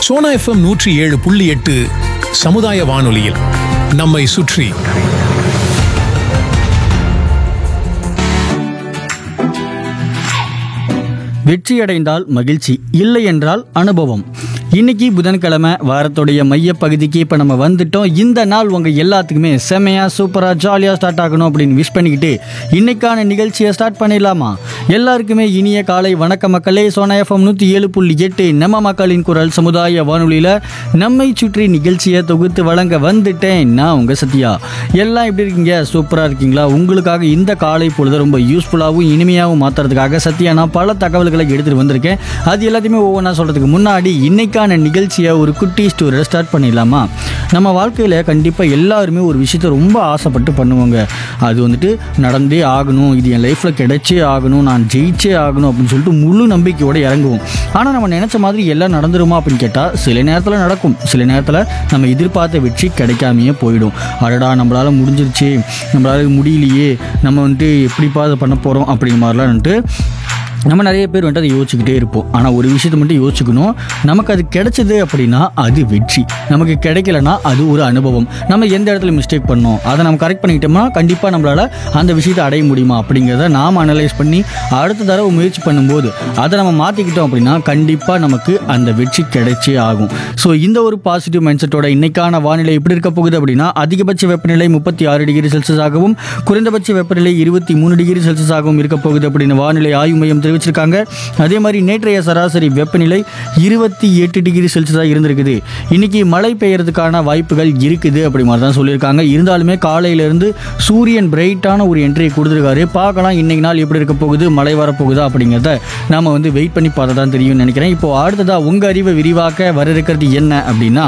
Sona FM நூற்றி ஏழு புள்ளி எட்டு சமுதாய வானொலியில் நம்மை சுற்றி வெற்றியடைந்தால் மகிழ்ச்சி இல்லை என்றால் அனுபவம் இன்னைக்கு புதன்கிழமை வாரத்துடைய மைய பகுதிக்கு இப்போ நம்ம வந்துட்டோம் இந்த நாள் உங்கள் எல்லாத்துக்குமே செமையா சூப்பராக ஜாலியாக ஸ்டார்ட் ஆகணும் அப்படின்னு விஷ் பண்ணிக்கிட்டு இன்னைக்கான நிகழ்ச்சியை ஸ்டார்ட் பண்ணிடலாமா எல்லாருக்குமே இனிய காலை வணக்க மக்களே சோனா எஃப்எம் நூற்றி ஏழு புள்ளி எட்டு நம்ம மக்களின் குரல் சமுதாய வானொலியில் நம்மை சுற்றி நிகழ்ச்சியை தொகுத்து வழங்க வந்துட்டேன் நான் உங்கள் சத்யா எல்லாம் எப்படி இருக்கீங்க சூப்பராக இருக்கீங்களா உங்களுக்காக இந்த காலை பொழுது ரொம்ப யூஸ்ஃபுல்லாகவும் இனிமையாகவும் மாற்றுறதுக்காக சத்யா நான் பல தகவல்களை எடுத்துகிட்டு வந்திருக்கேன் அது எல்லாத்தையுமே ஒவ்வொன்றா சொல்கிறதுக்கு முன்னாடி இன்னைக்கான நிகழ்ச்சியை ஒரு குட்டி ஸ்டோரியை ஸ்டார்ட் பண்ணிடலாமா நம்ம வாழ்க்கையில் கண்டிப்பாக எல்லாருமே ஒரு விஷயத்த ரொம்ப ஆசைப்பட்டு பண்ணுவாங்க அது வந்துட்டு நடந்தே ஆகணும் இது என் லைஃப்பில் கிடைச்சே ஆகணும் நான் ஜெயிச்சே ஆகணும் அப்படின்னு சொல்லிட்டு முழு நம்பிக்கையோடு இறங்குவோம் ஆனால் நம்ம நினச்ச மாதிரி எல்லாம் நடந்துருமா அப்படின்னு கேட்டால் சில நேரத்தில் நடக்கும் சில நேரத்தில் நம்ம எதிர்பார்த்த வெற்றி கிடைக்காமையே போயிடும் அடடா நம்மளால் முடிஞ்சிருச்சு நம்மளால முடியலையே நம்ம வந்துட்டு எப்படிப்பா அதை பண்ண போகிறோம் அப்படிங்கிற மாதிரிலாம் வந்துட்டு நம்ம நிறைய பேர் வந்துட்டு அதை யோசிச்சுக்கிட்டே இருப்போம் ஆனால் ஒரு விஷயத்தை மட்டும் யோசிச்சுக்கணும் நமக்கு அது கிடைச்சது அப்படின்னா அது வெற்றி நமக்கு கிடைக்கலனா அது ஒரு அனுபவம் நம்ம எந்த இடத்துல மிஸ்டேக் பண்ணோம் அதை நம்ம கரெக்ட் பண்ணிக்கிட்டோம்னா கண்டிப்பாக நம்மளால் அந்த விஷயத்தை அடைய முடியுமா அப்படிங்கிறத நாம் அனலைஸ் பண்ணி அடுத்த தடவை முயற்சி பண்ணும்போது அதை நம்ம மாற்றிக்கிட்டோம் அப்படின்னா கண்டிப்பாக நமக்கு அந்த வெற்றி கிடைச்சே ஆகும் ஸோ இந்த ஒரு பாசிட்டிவ் மைண்ட் செட்டோட இன்னைக்கான வானிலை எப்படி இருக்க போகுது அப்படின்னா அதிகபட்ச வெப்பநிலை முப்பத்தி ஆறு டிகிரி செல்சியஸாகவும் குறைந்தபட்ச வெப்பநிலை இருபத்தி மூணு டிகிரி செல்சியஸாகவும் இருக்க போகுது அப்படின்னு வானிலை ஆய்வு மையம் தெரிவிச்சிருக்காங்க அதே மாதிரி நேற்றைய சராசரி வெப்பநிலை இருபத்தி எட்டு டிகிரி செல்சியஸாக இருந்திருக்குது இன்னைக்கு மழை பெய்யறதுக்கான வாய்ப்புகள் இருக்குது அப்படி மாதிரி தான் சொல்லியிருக்காங்க இருந்தாலுமே காலையிலேருந்து சூரியன் பிரைட்டான ஒரு என்ட்ரியை கொடுத்துருக்காரு பார்க்கலாம் இன்னைக்கு நாள் எப்படி இருக்க போகுது மழை வரப்போகுதா அப்படிங்கிறத நாம வந்து வெயிட் பண்ணி பார்த்தா தான் தெரியும்னு நினைக்கிறேன் இப்போ அடுத்ததா உங்க அறிவை விரிவாக்க வர இருக்கிறது என்ன அப்படின்னா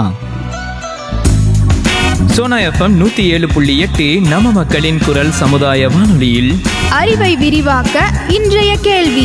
சோனா எஃப்எம் நூத்தி ஏழு புள்ளி எட்டு நம்ம மக்களின் குரல் சமுதாய வானொலியில் அறிவை விரிவாக்க இன்றைய கேள்வி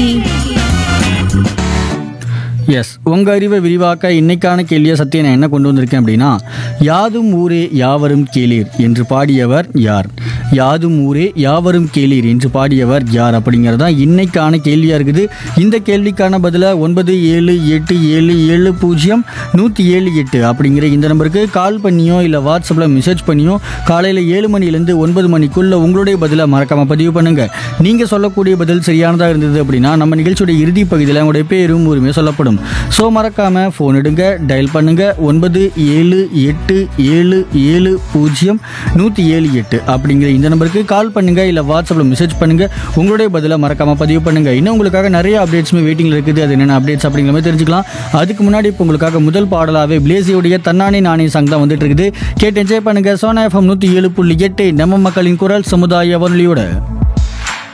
எஸ் உங்கள் அறிவை விரிவாக்க இன்னைக்கான கேள்வியை சத்திய நான் என்ன கொண்டு வந்திருக்கேன் அப்படின்னா யாதும் ஊரே யாவரும் கேளீர் என்று பாடியவர் யார் யாதும் ஊரே யாவரும் கேளீர் என்று பாடியவர் யார் அப்படிங்கிறது தான் இன்னைக்கான கேள்வியாக இருக்குது இந்த கேள்விக்கான பதிலை ஒன்பது ஏழு எட்டு ஏழு ஏழு பூஜ்ஜியம் நூற்றி ஏழு எட்டு அப்படிங்கிற இந்த நம்பருக்கு கால் பண்ணியோ இல்லை வாட்ஸ்அப்பில் மெசேஜ் பண்ணியோ காலையில் ஏழு மணிலேருந்து ஒன்பது மணிக்குள்ள உங்களுடைய பதிலை மறக்காமல் பதிவு பண்ணுங்கள் நீங்கள் சொல்லக்கூடிய பதில் சரியானதாக இருந்தது அப்படின்னா நம்ம நிகழ்ச்சியோட இறுதி பகுதியில் உங்களுடைய பேரும் உரிமை சொல்லப்படும் ஸோ மறக்காமல் ஃபோன் எடுங்க டயல் பண்ணுங்க ஒன்பது ஏழு எட்டு ஏழு ஏழு பூஜ்ஜியம் நூற்றி ஏழு எட்டு அப்படிங்கிற இந்த நம்பருக்கு கால் பண்ணுங்க இல்லை வாட்ஸ்அப்பில் மெசேஜ் பண்ணுங்க உங்களுடைய பதிலை மறக்காமல் பதிவு பண்ணுங்க இன்னும் உங்களுக்காக நிறைய அப்டேட்ஸுமே வெயிட்டிங்கில் இருக்குது அது என்னென்ன அப்டேட்ஸ் அப்படிங்கிற மாதிரி தெரிஞ்சுக்கலாம் அதுக்கு முன்னாடி இப்போ உங்களுக்காக முதல் பாடலாகவே பிளேசியோடைய தன்னானே நானே சாங் தான் வந்துட்டு இருக்குது கேட்டு என்ஜாய் பண்ணுங்க சோனா எஃப்எம் நூற்றி ஏழு புள்ளி எட்டு நம்ம மக்களின் குரல் சமுதாய வானொலியோட